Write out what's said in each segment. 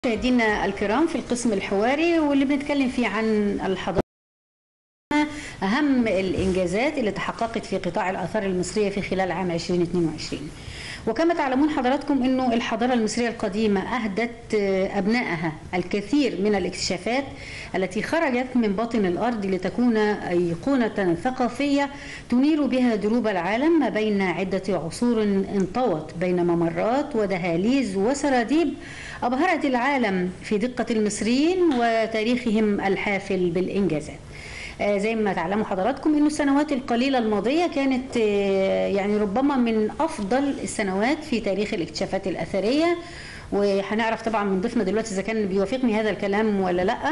مشاهدينا الكرام في القسم الحواري واللي بنتكلم فيه عن الحضارة أهم الإنجازات اللي تحققت في قطاع الآثار المصرية في خلال عام 2022 وكما تعلمون حضراتكم أنه الحضارة المصرية القديمة أهدت أبنائها الكثير من الاكتشافات التي خرجت من باطن الأرض لتكون أيقونة ثقافية تنير بها دروب العالم ما بين عدة عصور انطوت بين ممرات ودهاليز وسراديب أبهرت العالم في دقة المصريين وتاريخهم الحافل بالإنجازات زي ما تعلموا حضراتكم انه السنوات القليله الماضيه كانت يعني ربما من افضل السنوات في تاريخ الاكتشافات الاثريه وهنعرف طبعا من ضيفنا دلوقتي اذا كان بيوافقني هذا الكلام ولا لا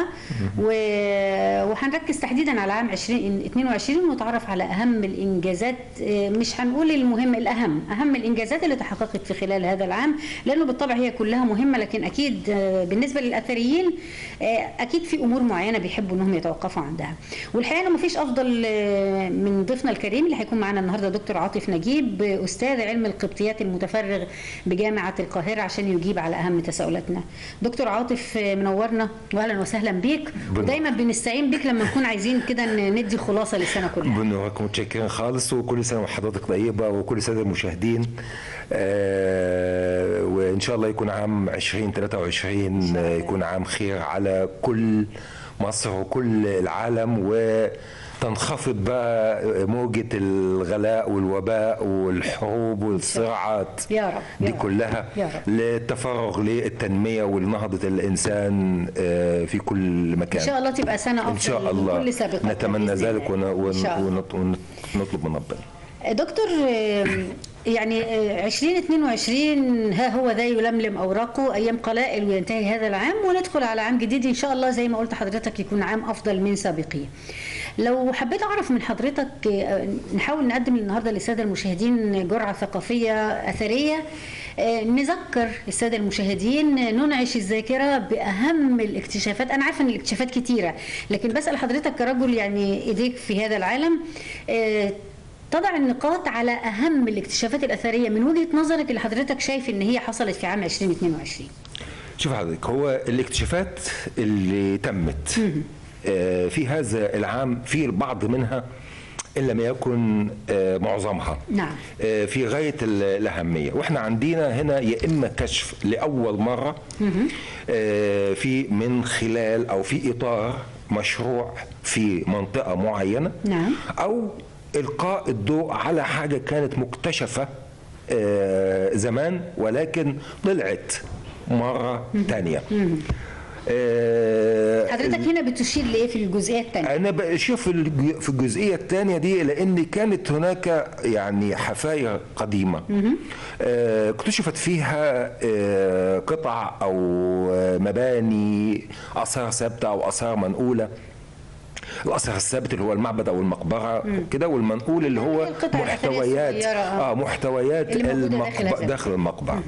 وهنركز تحديدا على عام 2022 ونتعرف على اهم الانجازات مش هنقول المهم الاهم اهم الانجازات اللي تحققت في خلال هذا العام لانه بالطبع هي كلها مهمه لكن اكيد بالنسبه للاثريين اكيد في امور معينه بيحبوا انهم يتوقفوا عندها والحقيقه انه مفيش افضل من ضيفنا الكريم اللي هيكون معنا النهارده دكتور عاطف نجيب استاذ علم القبطيات المتفرغ بجامعه القاهره عشان يجيب على اهم تساؤلاتنا دكتور عاطف منورنا واهلا وسهلا بيك ودايما بنستعين بيك لما نكون عايزين كده ندي خلاصه للسنه كلها بنورك متشكرين خالص وكل سنه وحضرتك طيبه وكل سنه المشاهدين آه وان شاء الله يكون عام 2023 يكون عام خير على كل مصر وكل العالم و تنخفض بقى موجة الغلاء والوباء والحروب والصراعات يا رب يا دي رب كلها يا رب. للتفرغ للتنمية ولنهضة الإنسان في كل مكان ان شاء الله تبقى سنه افضل إن شاء من الله كل سابقه نتمنى بإذن ذلك الله. ون- إن شاء الله. ون- ونطلب من ربنا دكتور يعني 2022 ها هو ذا يلملم اوراقه ايام قلائل وينتهي هذا العام وندخل على عام جديد ان شاء الله زي ما قلت حضرتك يكون عام افضل من سابقيه. لو حبيت اعرف من حضرتك نحاول نقدم النهارده للساده المشاهدين جرعه ثقافيه اثريه نذكر الساده المشاهدين ننعش الذاكره باهم الاكتشافات انا عارفه ان الاكتشافات كتيره لكن بسال حضرتك كرجل يعني ايديك في هذا العالم تضع النقاط على اهم الاكتشافات الاثريه من وجهه نظرك اللي حضرتك شايف ان هي حصلت في عام 2022 شوف حضرتك هو الاكتشافات اللي تمت آه، في هذا العام في البعض منها ان لم يكن آه، معظمها نعم. آه، في غايه ال- الاهميه واحنا عندنا هنا يا اما كشف لاول مره آه، في من خلال او في اطار مشروع في منطقه معينه نعم. او القاء الضوء على حاجه كانت مكتشفه آه، زمان ولكن طلعت مره تانية آه، حضرتك هنا بتشير لايه في الجزئيه الثانيه انا بشوف الج- في الجزئيه الثانيه دي لان كانت هناك يعني حفاير قديمه آه، اكتشفت فيها آه، قطع او آه، مباني اثار ثابته او اثار منقوله الاثر الثابت اللي هو المعبد او المقبره كده والمنقول اللي هو القطع الأثرية محتويات الصغيرة، آه. اه محتويات اللي موجودة داخل المقب- هذا. داخل المقبره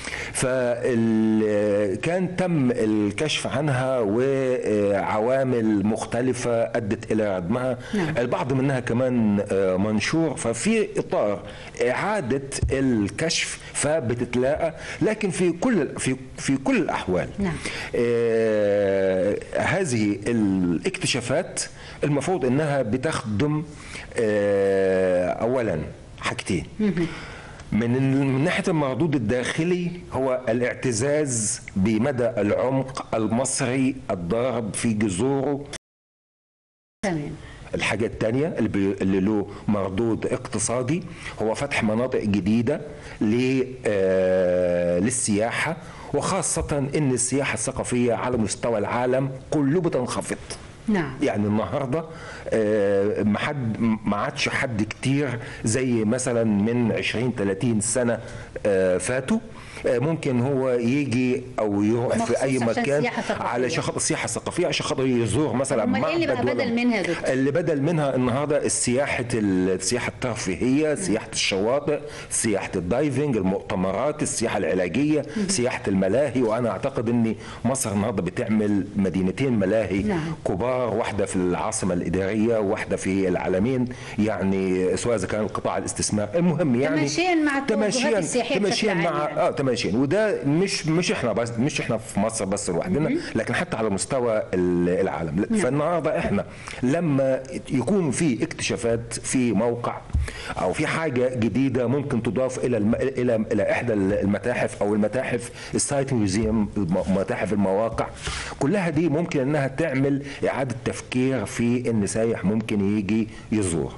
فكان تم الكشف عنها وعوامل مختلفة أدت إلى ردمها نعم. البعض منها كمان آه، منشور ففي إطار إعادة الكشف فبتتلاقى لكن في كل في في كل الأحوال نعم. آه، هذه الاكتشافات المفروض انها بتخدم آه، اولا حاجتين من ال- من ناحيه المردود الداخلي هو الاعتزاز بمدى العمق المصري الضارب في جذوره تمام الحاجة الثانية اللي, بي- اللي له مردود اقتصادي هو فتح مناطق جديدة ل- آه، للسياحة وخاصة ان السياحة الثقافية على مستوى العالم كله بتنخفض نعم يعني النهارده آه، ما حد ما عادش حد كتير زي مثلا من 20 30 سنه آه، فاتوا آه، ممكن هو يجي او يروح مخصوص في اي عشان مكان سياحة ثقافية. علشان خاطر السياحه الثقافيه عشان خاطر يزور مثلا أمال إيه اللي بقى معبد ولا- بدل منها يا دكتور؟ اللي بدل منها النهارده السياحه السياحه الترفيهيه سياحه الشواطئ سياحه الدايفنج المؤتمرات السياحه العلاجيه سياحه الملاهي وانا اعتقد ان مصر النهارده بتعمل مدينتين ملاهي نعم. كبار واحده في العاصمه الاداريه وواحده في العالمين يعني سواء اذا كان قطاع الاستثمار المهم يعني تماشياً مع التوجهات السياحية بشكل تماشيا عام مع يعني. اه تماشيا ماشيين وده مش مش احنا بس مش احنا في مصر بس لوحدنا لكن حتى على مستوى ال- العالم فالنهارده احنا لما يكون في اكتشافات في موقع او في حاجه جديده ممكن تضاف الى الم... الى الى احدى المتاحف او المتاحف السايت ميوزيوم متاحف المواقع كلها دي ممكن انها تعمل اعاده تفكير في ان سايح ممكن يجي يزور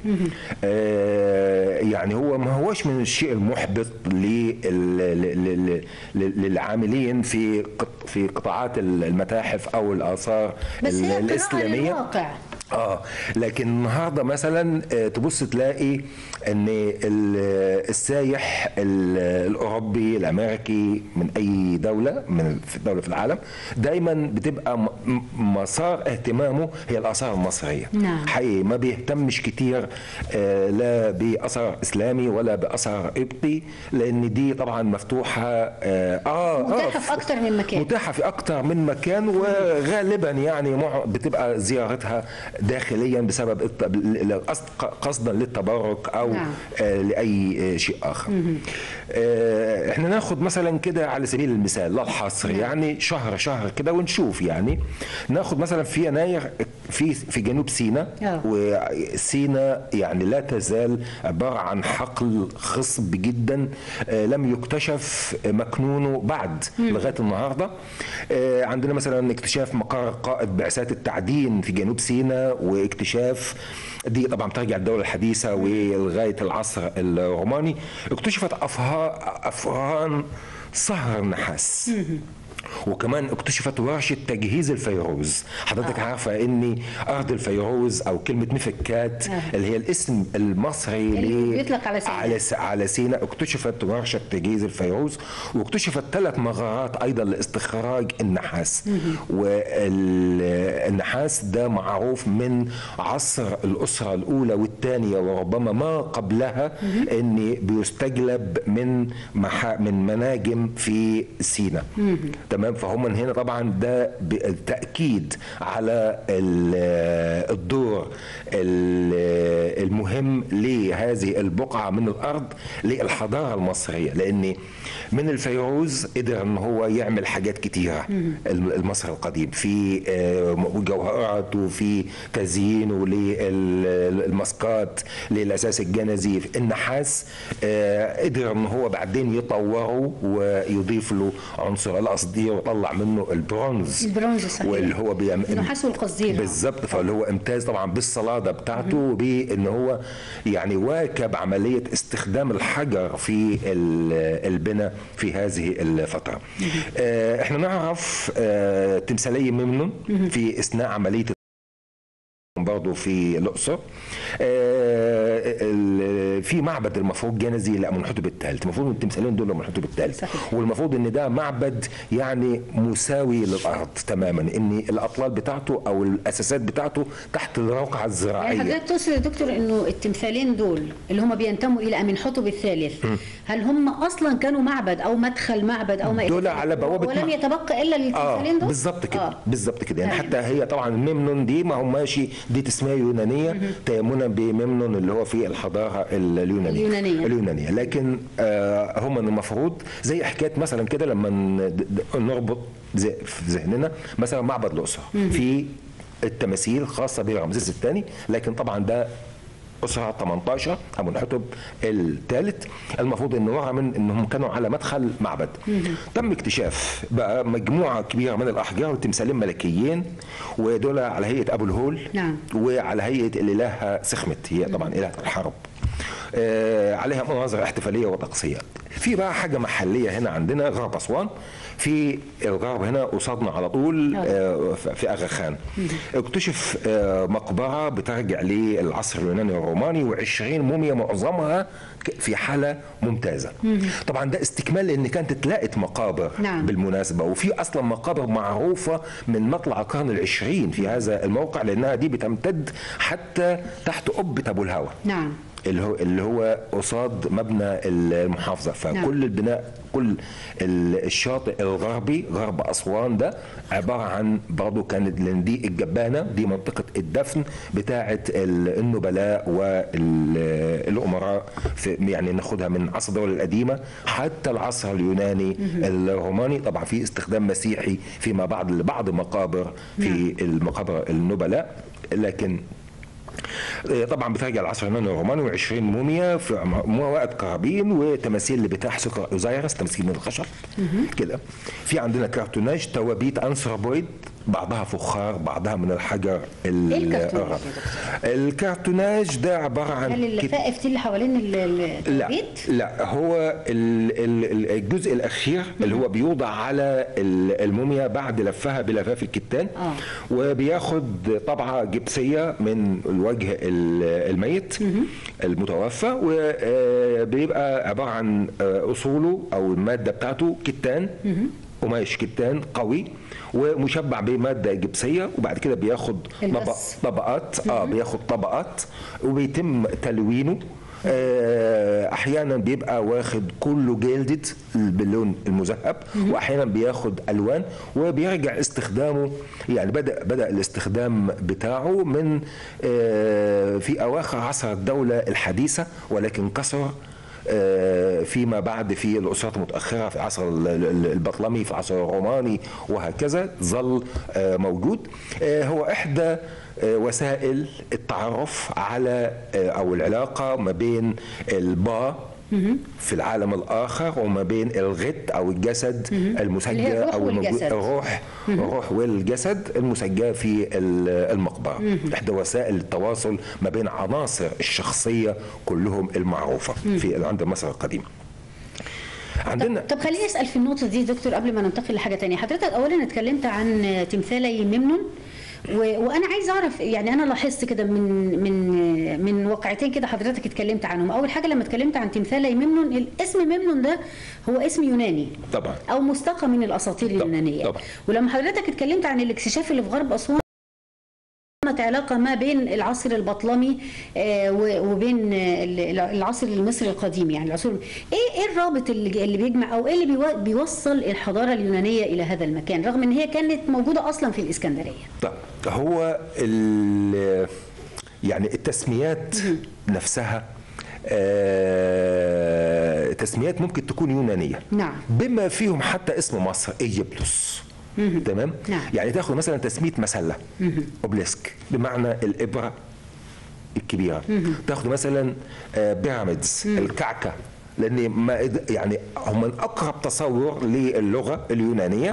آه يعني هو ما هوش من الشيء المحبط لل- لل- لل- للعاملين في قط- في قطاعات المتاحف او الاثار بس هي ال- قراءة الاسلاميه للواقع اه لكن النهارده مثلا آه، تبص تلاقي ان ال- السايح ال- الاوروبي الامريكي من اي دوله من في دوله في العالم دايما بتبقى م- م- مسار اهتمامه هي الاثار المصريه نعم. حقيقي ما بيهتمش كتير آه، لا باثر اسلامي ولا باثر قبطي لان دي طبعا مفتوحه اه اه متاحة في أكتر من مكان. متاحه في اكتر من مكان وغالبا يعني مع- بتبقى زيارتها داخليا بسبب الت- ل- قصد- قصدا للتبرك او نعم. آه، لاي آه، شيء اخر آه، احنا ناخد مثلا كده على سبيل المثال لا الحصر يعني شهر شهر كده ونشوف يعني ناخد مثلا في يناير في في جنوب سيناء آه. وسيناء يعني لا تزال عباره عن حقل خصب جدا آه، لم يكتشف مكنونه بعد لغايه النهارده آه، عندنا مثلا اكتشاف مقر قائد بعثات التعدين في جنوب سيناء واكتشاف دي طبعا ترجع الدوله الحديثه ولغايه العصر الروماني اكتشفت أفها- افران صهر نحاس وكمان اكتشفت ورشة تجهيز الفيروز حضرتك آه. عارفة ان ارض الفيروز او كلمة مفكات آه. آه. اللي هي الاسم المصري اللي ل- بيطلق على سيناء. على, س- على سيناء اكتشفت ورشة تجهيز الفيروز واكتشفت ثلاث مغارات ايضا لاستخراج النحاس والنحاس ده معروف من عصر الاسرة الاولى والثانية وربما ما قبلها ان بيستجلب من محا من مناجم في سيناء تمام فهم من هنا طبعا ده بالتاكيد على ال- الدور ال- المهم لهذه البقعه من الارض للحضاره المصريه لان من الفيروز قدر ان هو يعمل حاجات كتيره المصري القديم في آه، جوهرات وفي تزيين للمسقات للاساس الجنزي النحاس آه، قدر ان هو بعدين يطوره ويضيف له عنصر القصدير ويطلع منه البرونز البرونز صحيح واللي هو بيم... النحاس والقصدير بالظبط فاللي هو امتاز طبعا بالصلاده بتاعته بان هو يعني واكب عمليه استخدام الحجر في ال- البناء في هذه الفتره. آه، احنا نعرف آه، تمثالي ممنون في اثناء عمليه برضه في الاقصر آه، ال- في معبد المفروض جنزي لامنحتب الثالث المفروض ان التمثالين دول لامنحتب الثالث صحيح. والمفروض ان ده معبد يعني مساوي للارض تماما ان الاطلال بتاعته او الاساسات بتاعته تحت الروقعه يعني الزراعيه حضرتك تقصد يا دكتور انه التمثالين دول اللي هم بينتموا الى امنحتب الثالث هل هم اصلا كانوا معبد او مدخل معبد او ما إلى دول ذلك؟ على بوابة ولم مع- يتبقى الا اه للتمثالين دول بالظبط كده آه. آه. بالظبط كده يعني تمام. حتى هي طبعا ممنون دي ما هو ماشي دي تسميه يونانيه تيمنا بممنون اللي هو في الحضاره اليونانيه اليونانية. اليونانيه لكن آه هم المفروض زي حكايه مثلا كده لما ن- د- نربط زي- في ذهننا مثلا معبد الاقصر في التماثيل خاصه برمسيس الثاني لكن طبعا ده أسرة 18 أبو الحتب الثالث المفروض أنه ورا من أنهم كانوا على مدخل معبد تم اكتشاف بقى مجموعة كبيرة من الأحجار وتمثالين ملكيين ودول على هيئة أبو الهول نعم. وعلى هيئة الإلهة سخمت هي طبعا إلهة الحرب آه عليها مناظر احتفالية وطقسية في بقى حاجة محلية هنا عندنا غرب أسوان في الغرب هنا قصادنا على طول آه، في اغا خان اكتشف آه، مقبره بترجع للعصر اليوناني والروماني و20 موميا معظمها ك- في حاله ممتازه طبعا ده استكمال لان كانت اتلاقت مقابر نعم. بالمناسبه وفي اصلا مقابر معروفه من مطلع القرن العشرين في هذا الموقع لانها دي بتمتد حتى تحت قبه ابو الهوى نعم اللي هو اللي هو قصاد مبنى المحافظه فكل نعم. البناء كل ال- الشاطئ الغربي غرب اسوان ده عباره عن برضه كانت لان دي الجبانه دي منطقه الدفن بتاعه ال- النبلاء والامراء في يعني ناخدها من عصر الدوله القديمه حتى العصر اليوناني الروماني طبعا في استخدام مسيحي فيما بعد لبعض مقابر في المقابر النبلاء لكن طبعا بترجع العصر اليوناني الروماني و20 موميا في موائد كرابين وتماثيل لبتاع سكر اوزايرس تماثيل من الخشب كده في عندنا كرتوناج توابيت انثروبويد بعضها فخار بعضها من الحجر ال- إيه الكرتوناج يا الرب. الكرتوناج ده عباره عن هل كت- اللفائف دي اللي حوالين ال- ال- لا البيت؟ لا هو ال- ال- الجزء الاخير اللي هو بيوضع على ال- الموميا بعد لفها بلفاف الكتان آه. وبياخد طبعه جبسيه من الوجه ال- الميت المتوفى وبيبقى عباره عن آه، اصوله او الماده بتاعته كتان قماش كتان قوي ومشبع بماده جبسيه وبعد كده بياخد طبق البس. طبقات اه بياخد طبقات وبيتم تلوينه آه، احيانا بيبقى واخد كله جلدد باللون المذهب واحيانا بياخد الوان وبيرجع استخدامه يعني بدا بدا الاستخدام بتاعه من آه، في اواخر عصر الدوله الحديثه ولكن كسر آه، فيما بعد في الاسرات المتاخره في عصر ال- ال- البطلمي في العصر الروماني وهكذا ظل آه، موجود آه، هو احدى آه، وسائل التعرف على آه، او العلاقه ما بين البا في العالم الاخر وما بين الغت او الجسد المسجى اللي هي الروح او الموجود والجسد. الروح الروح والجسد المسجاه في ال- المقبره احدى وسائل التواصل ما بين عناصر الشخصيه كلهم المعروفه في عند مصر القديمه عندنا طب خليني اسال في النقطه دي دكتور قبل ما ننتقل لحاجه تانية حضرتك اولا اتكلمت عن تمثالي ممنون و... وانا عايز اعرف يعني انا لاحظت كده من من من واقعتين كده حضرتك اتكلمت عنهم اول حاجه لما اتكلمت عن تمثالي ممنون الاسم ممنون ده هو اسم يوناني طبعا او مستقى من الاساطير طبعا، اليونانيه طبعا. ولما حضرتك اتكلمت عن الاكتشاف اللي في غرب اسوان تمت علاقة ما بين العصر البطلمي آه، و- وبين آه، ال- العصر المصري القديم يعني العصور ايه ايه الرابط اللي اللي بيجمع او ايه اللي بيو- بيوصل الحضارة اليونانية الى هذا المكان رغم ان هي كانت موجودة اصلا في الاسكندرية طب هو ال- يعني التسميات نفسها آه، تسميات ممكن تكون يونانيه نعم. بما فيهم حتى اسم مصر ايجيبتوس تمام نعم. يعني تاخد مثلا تسميه مسله اوبليسك بمعنى الابره الكبيره تاخد مثلا آه، بيراميدز الكعكه لان ما يعني هم من اقرب تصور للغه اليونانيه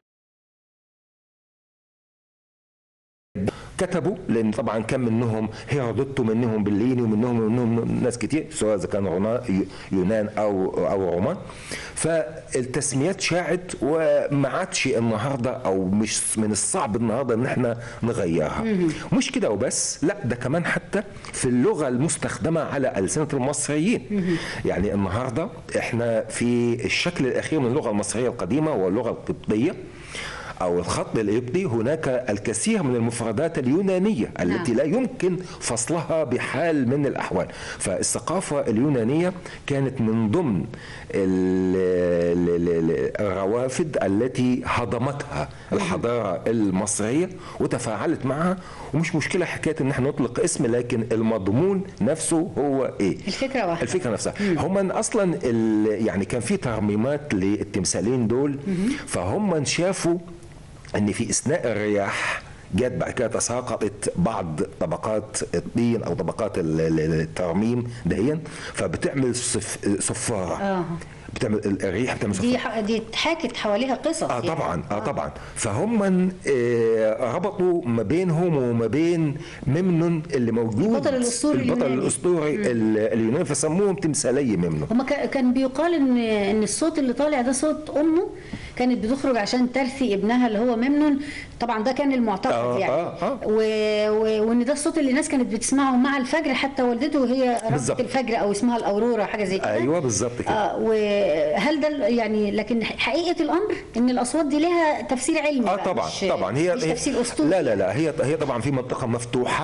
كتبوا لان طبعا كان منهم هيرودوتو منهم بليني ومنهم منهم ناس كتير سواء اذا كان رونا- يونان او او رومان فالتسميات شاعت وما عادش النهارده او مش من الصعب النهارده ان احنا نغيرها مش كده وبس لا ده كمان حتى في اللغه المستخدمه على السنه المصريين يعني النهارده احنا في الشكل الاخير من اللغه المصريه القديمه واللغه القبطيه أو الخط القبطي هناك الكثير من المفردات اليونانية التي لا يمكن فصلها بحال من الأحوال فالثقافة اليونانية كانت من ضمن ال- ال- ال- الروافد التي هضمتها الحضارة المصرية وتفاعلت معها ومش مشكلة حكاية ان احنا نطلق اسم لكن المضمون نفسه هو ايه الفكرة واحدة. الفكرة نفسها هم اصلا ال- يعني كان في ترميمات للتمثالين دول فهم شافوا ان في اثناء الرياح جت بعد كده تساقطت بعض طبقات الطين او طبقات ال- ال- الترميم دهيا فبتعمل صف صفاره آه. بتعمل الريح بتعمل صفاره دي ح- دي اتحاكت حواليها قصص اه يعني. طبعا اه طبعا فهم آه ربطوا ما بينهم وما بين ممنون اللي موجود البطل الأسطوري البطل اليوناني. الاسطوري ال- اليوناني فسموهم تمثالي ممنون هما كا- كان بيقال ان ان الصوت اللي طالع ده صوت امه كانت بتخرج عشان ترثي ابنها اللي هو ممنون طبعا ده كان المعتقد آه، يعني آه، آه. و... و... وان ده الصوت اللي الناس كانت بتسمعه مع الفجر حتى والدته وهي ربط بالظبط. الفجر او اسمها الاورورا حاجه زي كده ايوه بالظبط كده اه وهل ده ال- يعني لكن حقيقه الامر ان الاصوات دي لها تفسير علمي اه بقى، طبعا مش طبعا هي مش هي- تفسير اسطوري لا لا لا هي هي طبعا في منطقه مفتوحه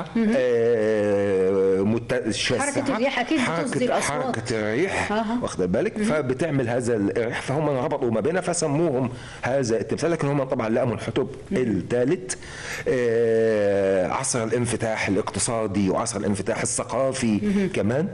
آه مت... شاسعة. حركة الرياح أكيد حركة- بتصدر أصوات. حركه الريح أها. واخد بالك فبتعمل هذا الريح فهم ربطوا ما بينها فسموهم هذا التمثال لكن هم طبعا لقوا الحتب الثالث آه عصر الانفتاح الاقتصادي وعصر الانفتاح الثقافي كمان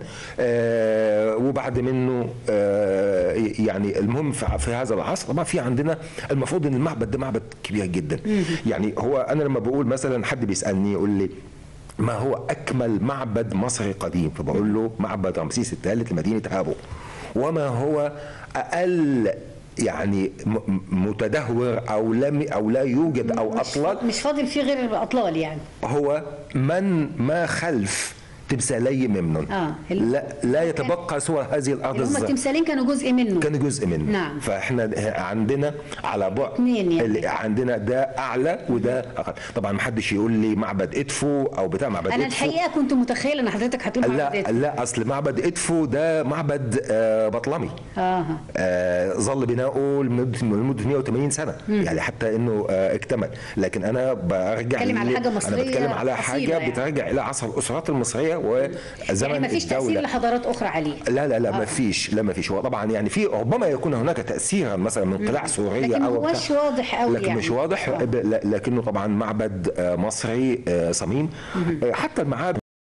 آه وبعد منه آه يعني المهم في في هذا العصر طبعا في عندنا المفروض ان المعبد ده معبد كبير جدا يعني هو انا لما بقول مثلا حد بيسالني يقول لي ما هو اكمل معبد مصري قديم فبقول له معبد رمسيس الثالث لمدينه هابو وما هو اقل يعني م- م- متدهور او لم او لا يوجد او مش اطلال مش فاضل فيه غير الاطلال يعني هو من ما خلف تمثالي ممنون آه، ال- لا لا يتبقى سوى هذه الارض اللي هم الزرقاء التمثالين كانوا جزء منه كان جزء منه نعم. فاحنا عندنا على بعد اتنين يعني. اللي عندنا ده اعلى وده اقل طبعا ما حدش يقول لي معبد ادفو او بتاع معبد انا ادفو الحقيقه كنت متخيله ان حضرتك هتقول لا معبدات. لا اصل معبد ادفو ده معبد آه، بطلمي اه آه، ظل بناؤه لمده لمدة 180 سنه يعني حتى انه آه، اكتمل لكن انا برجع بتكلم على لل- حاجة انا مصرية بتكلم على أصيلة حاجه يعني. بترجع الى عصر الاسرات المصريه وزمن يعني ما فيش تاثير الدوله لحضارات اخرى عليه لا لا لا آه. ما فيش لا ما فيش هو طبعا يعني في ربما يكون هناك تاثيرا مثلا من قلاع سوريه لكن ما او بتاع. هوش واضح قوي لكن يعني. مش واضح آه. ب- ل- لكنه طبعا معبد آه، مصري آه، صميم آه، حتى المعابد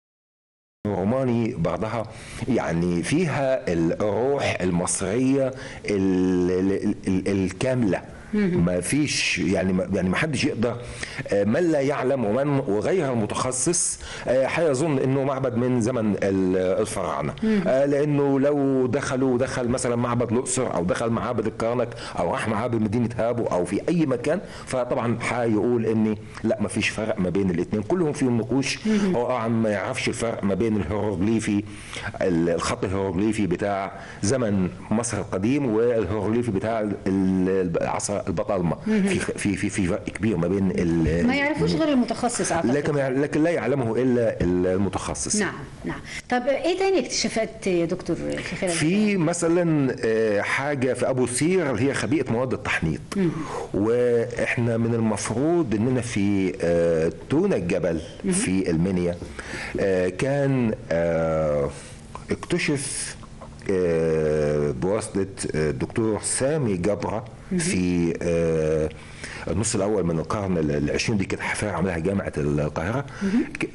الروماني بعضها يعني فيها الروح المصريه ال ال ال الكامله ما فيش يعني ما يعني ما حدش يقدر آه، من لا يعلم ومن وغير متخصص آه، هيظن انه معبد من زمن ال- الفراعنه آه، لانه لو دخلوا دخل مثلا معبد الاقصر او دخل معابد الكرنك او راح معابد مدينه هابو او في اي مكان فطبعا هيقول ان لا ما فيش فرق ما بين الاثنين كلهم فيهم نقوش هو طبعا ما يعرفش الفرق ما بين الهيروغليفي الخط الهيروغليفي بتاع زمن مصر القديم والهيروغليفي بتاع ال- ال- العصر البطالمه في في في في فرق كبير ما بين ال- ما يعرفوش غير المتخصص اعتقد لكن لكن لا يعلمه الا المتخصص نعم نعم طب ايه تاني اكتشافات يا دكتور في خلال في مثلا آه، حاجه في ابو سير اللي هي خبيئه مواد التحنيط واحنا من المفروض اننا في آه، تونة الجبل في المنيا آه، كان آه، اكتشف آه، بواسطه آه، الدكتور سامي جبره في آه، النص الاول من القرن العشرين دي كانت حفايه عملها جامعه القاهره ك-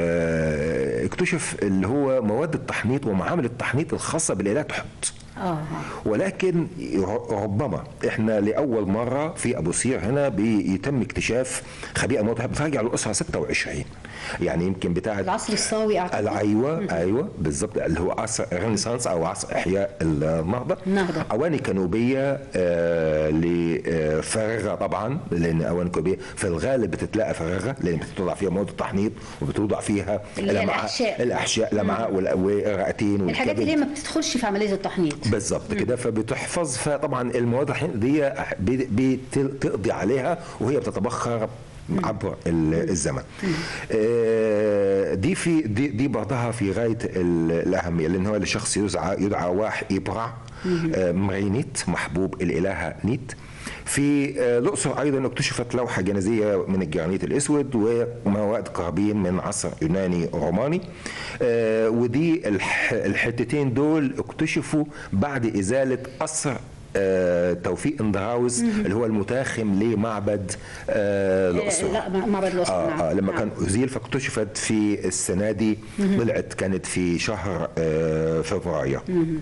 واكتشف اللي هو مواد التحنيط ومعامل التحنيط الخاصه بالاله تحط اه آه. ولكن ربما احنا لاول مره في ابو سير هنا بيتم اكتشاف خبيئه مواد بترجع للاسره 26 يعني يمكن بتاعه العصر الصاوي اعتقد ايوه ايوه بالظبط اللي هو عصر الرينيسانس او عصر احياء النهضه النهضة. اواني كانوبيه آه لفارغه طبعا لان اواني كانوبيه في الغالب بتتلاقى فارغه لان بتوضع فيها مواد التحنيط وبتوضع فيها اللي هي الأمعاء- الأحشاء. الاحشاء الامعاء والأ- والرئتين الحاجات اللي هي والكبد ما بتدخلش في عمليه التحنيط بالظبط كده فبتحفظ فطبعا المواد الحين دي بي- بتقضي عليها وهي بتتبخر عبر ال- الزمن آه، دي في دي, دي بعضها في غايه ال- الاهميه لان هو لشخص يدعى يدعى واح ابرع آه، مرينيت محبوب الالهه نيت في آه، الاقصر ايضا اكتشفت لوحه جنازيه من الجرانيت الاسود ومواد كربين من عصر يوناني روماني آه، ودي الح- الحتتين دول اكتشفوا بعد ازاله اثر آه، توفيق اندراوز اللي هو المتاخم لمعبد آه، الاقصر لا معبد الاقصر آه نعم آه لما نعم. كان أزيل فاكتشفت في السنة دي طلعت كانت في شهر آه، فبراير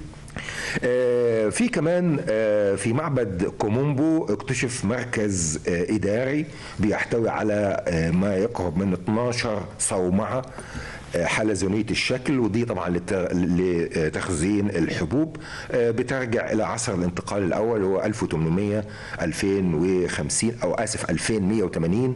آه، في كمان آه، في معبد كومومبو اكتشف مركز آه، إداري بيحتوي على آه، ما يقرب من 12 صومعة آه، حلزونيه الشكل ودي طبعا لت- لتخزين الحبوب آه، بترجع الى عصر الانتقال الاول هو 1800 2050 او اسف 2180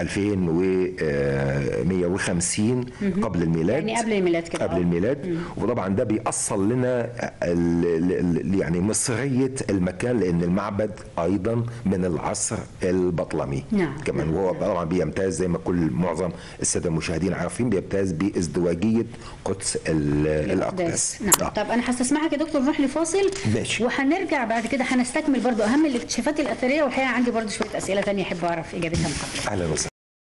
2150 قبل الميلاد يعني قبل الميلاد كده قبل آه. الميلاد وطبعا ده بيأصل لنا ال- ال- ال- يعني مصرية المكان لأن المعبد أيضا من العصر البطلمي نعم. كمان وهو طبعا بيمتاز زي ما كل معظم السادة المشاهدين عارفين بيمتاز بازدواجية قدس ال- الأقداس نعم آه. طب انا هستسمحك يا دكتور نروح لفاصل ماشي. وهنرجع بعد كده هنستكمل برضو اهم الاكتشافات الاثريه والحقيقه عندي برضو شويه اسئله ثانيه احب اعرف اجابتها من قبل أهلا وسهلا